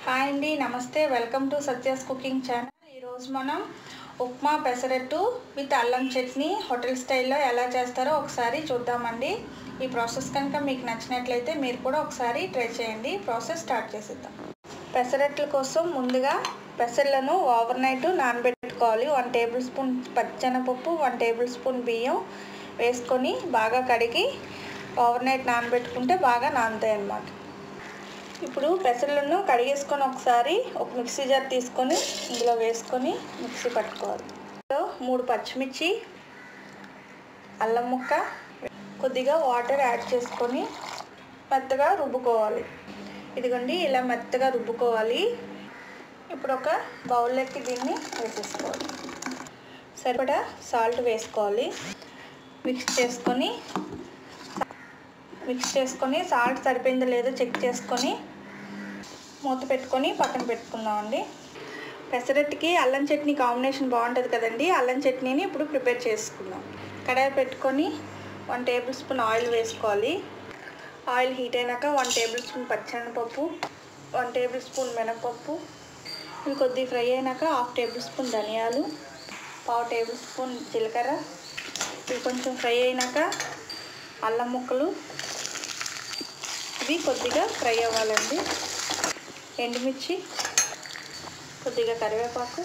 hi అండి నమస్తే welcome to Satya's cooking channel ఈరోజు మనం ఉప్మా పెసరట్టు విత్ అల్లం చట్నీ హోటల్ స్టైల్లో ఎలా చేస్తారో ఒకసారి చూద్దామండి ఈ ప్రాసెస్ కనుక మీకు నచ్చినట్లయితే మీరు కూడా ఒకసారి ట్రై చేయండి ప్రాసెస్ స్టార్ట్ చేసేద్దాం పెసరట్ల కోసం ముందుగా పెసర్లను ఓవర్ నైట్ నానబెట్టుకోవాలి వన్ టేబుల్ స్పూన్ పచ్చెనపప్పు వన్ టేబుల్ స్పూన్ బియ్యం వేసుకొని బాగా కడిగి ఓవర్ నైట్ నానబెట్టుకుంటే బాగా నానుతాయి అన్నమాట ఇప్పుడు పెసర్లను కడిగేసుకొని ఒకసారి ఒక మిక్సీ జార్ తీసుకొని ఇందులో వేసుకొని మిక్సీ పట్టుకోవాలి ఇందులో మూడు పచ్చిమిర్చి అల్లం ముక్క కొద్దిగా వాటర్ యాడ్ చేసుకొని మెత్తగా రుబ్బుకోవాలి ఇదిగోండి ఇలా మెత్తగా రుబ్బుకోవాలి ఇప్పుడు ఒక బౌల్లోకి దీన్ని వేసేసుకోవాలి సరిపడా సాల్ట్ వేసుకోవాలి మిక్స్ చేసుకొని మిక్స్ చేసుకొని సాల్ట్ సరిపోయిందో లేదో చెక్ చేసుకొని మూత పెట్టుకొని పక్కన పెట్టుకుందామండి పెసరట్టుకి అల్లం చట్నీ కాంబినేషన్ బాగుంటుంది కదండి అల్లం చట్నీని ఇప్పుడు ప్రిపేర్ చేసుకుందాం కడాయి పెట్టుకొని వన్ టేబుల్ స్పూన్ ఆయిల్ వేసుకోవాలి ఆయిల్ హీట్ అయినాక వన్ టేబుల్ స్పూన్ పచ్చెనపప్పు వన్ టేబుల్ స్పూన్ మినపప్పు ఇవి కొద్దిగా ఫ్రై అయినాక హాఫ్ టేబుల్ స్పూన్ ధనియాలు పావు టేబుల్ స్పూన్ జీలకర్ర ఇవి కొంచెం ఫ్రై అయినాక అల్లం ముక్కలు ఇవి కొద్దిగా ఫ్రై అవ్వాలండి ఎండుమిర్చి కొద్దిగా కరివేపాకు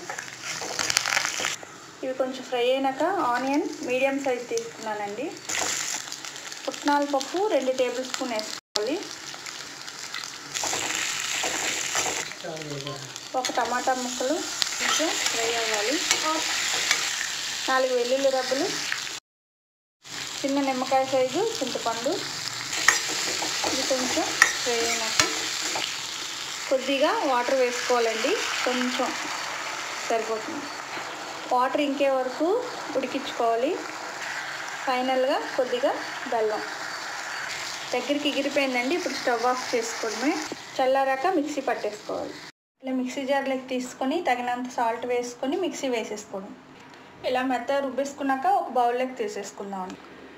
ఇవి కొంచెం ఫ్రై అయినాక ఆనియన్ మీడియం సైజ్ తీసుకున్నానండి పుట్నాల పప్పు రెండు టేబుల్ స్పూన్ వేసుకోవాలి ఒక టమాటా ముక్కలు కొంచెం ఫ్రై అవ్వాలి నాలుగు వెల్లుల్లి రబ్బలు చిన్న నిమ్మకాయ సైజు చింతపండు ఇది కొంచెం ఫ్రై అయినాక కొద్దిగా వాటర్ వేసుకోవాలండి కొంచెం సరిపోతుంది వాటర్ ఇంకే వరకు ఉడికించుకోవాలి ఫైనల్గా కొద్దిగా బెల్లం దగ్గరికి ఎగిరిపోయిందండి ఇప్పుడు స్టవ్ ఆఫ్ చేసుకోవడమే చల్లారాక మిక్సీ పట్టేసుకోవాలి ఇలా మిక్సీ జార్లోకి తీసుకొని తగినంత సాల్ట్ వేసుకొని మిక్సీ వేసేసుకోవడం ఇలా మెత్తగా రుబ్బేసుకున్నాక ఒక బౌల్లోకి తీసేసుకుందాం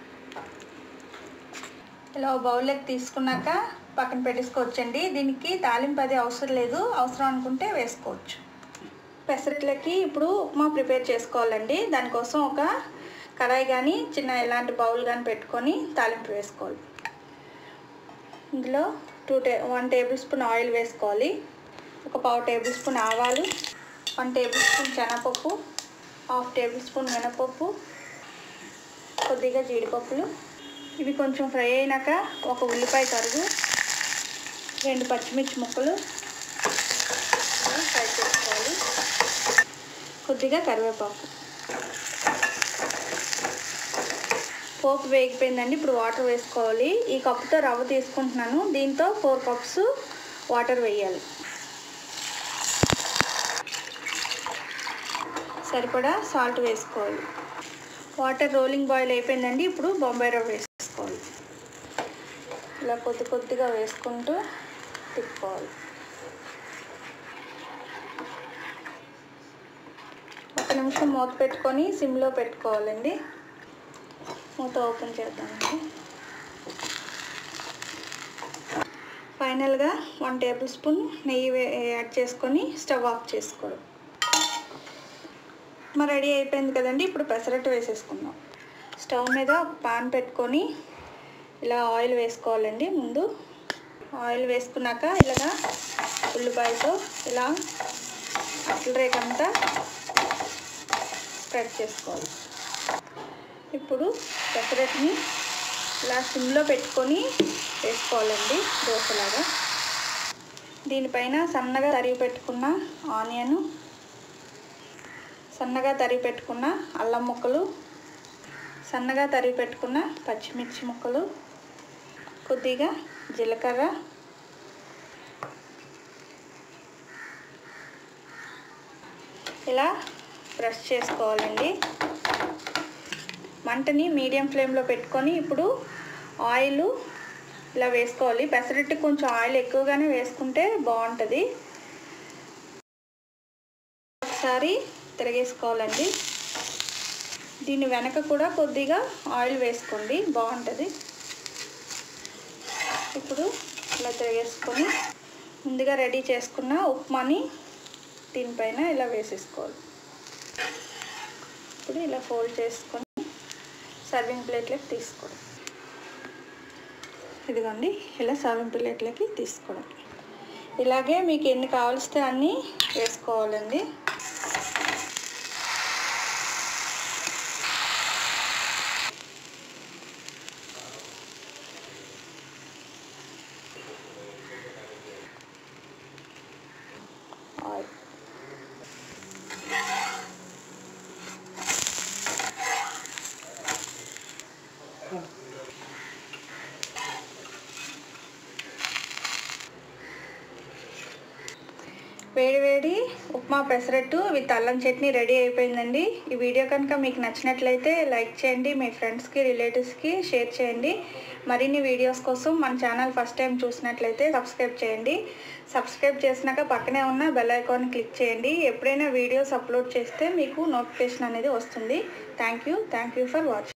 ఇలా ఒక బౌల్లోకి తీసుకున్నాక పక్కన పెట్టేసుకోవచ్చండి దీనికి తాలింపు అది అవసరం లేదు అవసరం అనుకుంటే వేసుకోవచ్చు పెసరట్లకి ఇప్పుడు ఉప్మా ప్రిపేర్ చేసుకోవాలండి దానికోసం ఒక కడాయి కానీ చిన్న ఎలాంటి బౌల్ కానీ పెట్టుకొని తాలింపు వేసుకోవాలి ఇందులో టూ టే వన్ టేబుల్ స్పూన్ ఆయిల్ వేసుకోవాలి ఒక పావు టేబుల్ స్పూన్ ఆవాలు వన్ టేబుల్ స్పూన్ శనగపప్పు హాఫ్ టేబుల్ స్పూన్ మినపప్పు కొద్దిగా జీడిపప్పులు ఇవి కొంచెం ఫ్రై అయినాక ఒక ఉల్లిపాయ తరుగు రెండు పచ్చిమిర్చి ముక్కలు ఫ్రై చేసుకోవాలి కొద్దిగా కరివేపాకు పోపు వేగిపోయిందండి ఇప్పుడు వాటర్ వేసుకోవాలి ఈ కప్పుతో రవ్వ తీసుకుంటున్నాను దీంతో ఫోర్ కప్స్ వాటర్ వేయాలి సరిపడా సాల్ట్ వేసుకోవాలి వాటర్ రోలింగ్ బాయిల్ అయిపోయిందండి ఇప్పుడు బొంబాయి రవ్వ వేసుకోవాలి ఇలా కొద్ది కొద్దిగా వేసుకుంటూ తిప్పుకోవాలి ఒక నిమిషం మూత పెట్టుకొని సిమ్లో పెట్టుకోవాలండి మూత ఓపెన్ చేద్దామండి ఫైనల్గా వన్ టేబుల్ స్పూన్ నెయ్యి యాడ్ చేసుకొని స్టవ్ ఆఫ్ చేసుకోవడం మరి రెడీ అయిపోయింది కదండి ఇప్పుడు పెసరట్టు వేసేసుకుందాం స్టవ్ మీద పాన్ పెట్టుకొని ఇలా ఆయిల్ వేసుకోవాలండి ముందు ఆయిల్ వేసుకున్నాక ఇలాగా ఉల్లిపాయతో ఇలా అట్ల రేకంతా స్ప్రెడ్ చేసుకోవాలి ఇప్పుడు పెసరట్ని ఇలా సిమ్లో పెట్టుకొని వేసుకోవాలండి దోశలాగా దీనిపైన సన్నగా తరిగి పెట్టుకున్న ఆనియన్ సన్నగా తరిగి పెట్టుకున్న అల్లం ముక్కలు సన్నగా తరిగి పెట్టుకున్న పచ్చిమిర్చి ముక్కలు కొద్దిగా జీలకర్ర ఇలా బ్రష్ చేసుకోవాలండి మంటని మీడియం ఫ్లేమ్లో పెట్టుకొని ఇప్పుడు ఆయిల్ ఇలా వేసుకోవాలి పెసరట్టు కొంచెం ఆయిల్ ఎక్కువగానే వేసుకుంటే బాగుంటుంది ఒకసారి తిరగేసుకోవాలండి దీని వెనక కూడా కొద్దిగా ఆయిల్ వేసుకోండి బాగుంటుంది ఇప్పుడు ఇలా తిరిగేసుకొని ముందుగా రెడీ చేసుకున్న ఉప్మాని దీనిపైన ఇలా వేసేసుకోవాలి ఇప్పుడు ఇలా ఫోల్డ్ చేసుకొని సర్వింగ్ ప్లేట్లోకి తీసుకోవడం ఇదిగోండి ఇలా సర్వింగ్ ప్లేట్లోకి తీసుకోవడం ఇలాగే మీకు ఎన్ని కావాల్సితే అన్నీ వేసుకోవాలండి ఆయిల్ వేడి వేడి ఉప్మా పెసరట్టు విత్ అల్లం చట్నీ రెడీ అయిపోయిందండి ఈ వీడియో కనుక మీకు నచ్చినట్లయితే లైక్ చేయండి మీ ఫ్రెండ్స్కి రిలేటివ్స్కి షేర్ చేయండి మరిన్ని వీడియోస్ కోసం మన ఛానల్ ఫస్ట్ టైం చూసినట్లయితే సబ్స్క్రైబ్ చేయండి సబ్స్క్రైబ్ చేసినాక పక్కనే ఉన్న బెల్ ఐకాన్ క్లిక్ చేయండి ఎప్పుడైనా వీడియోస్ అప్లోడ్ చేస్తే మీకు నోటిఫికేషన్ అనేది వస్తుంది thank you thank you for watching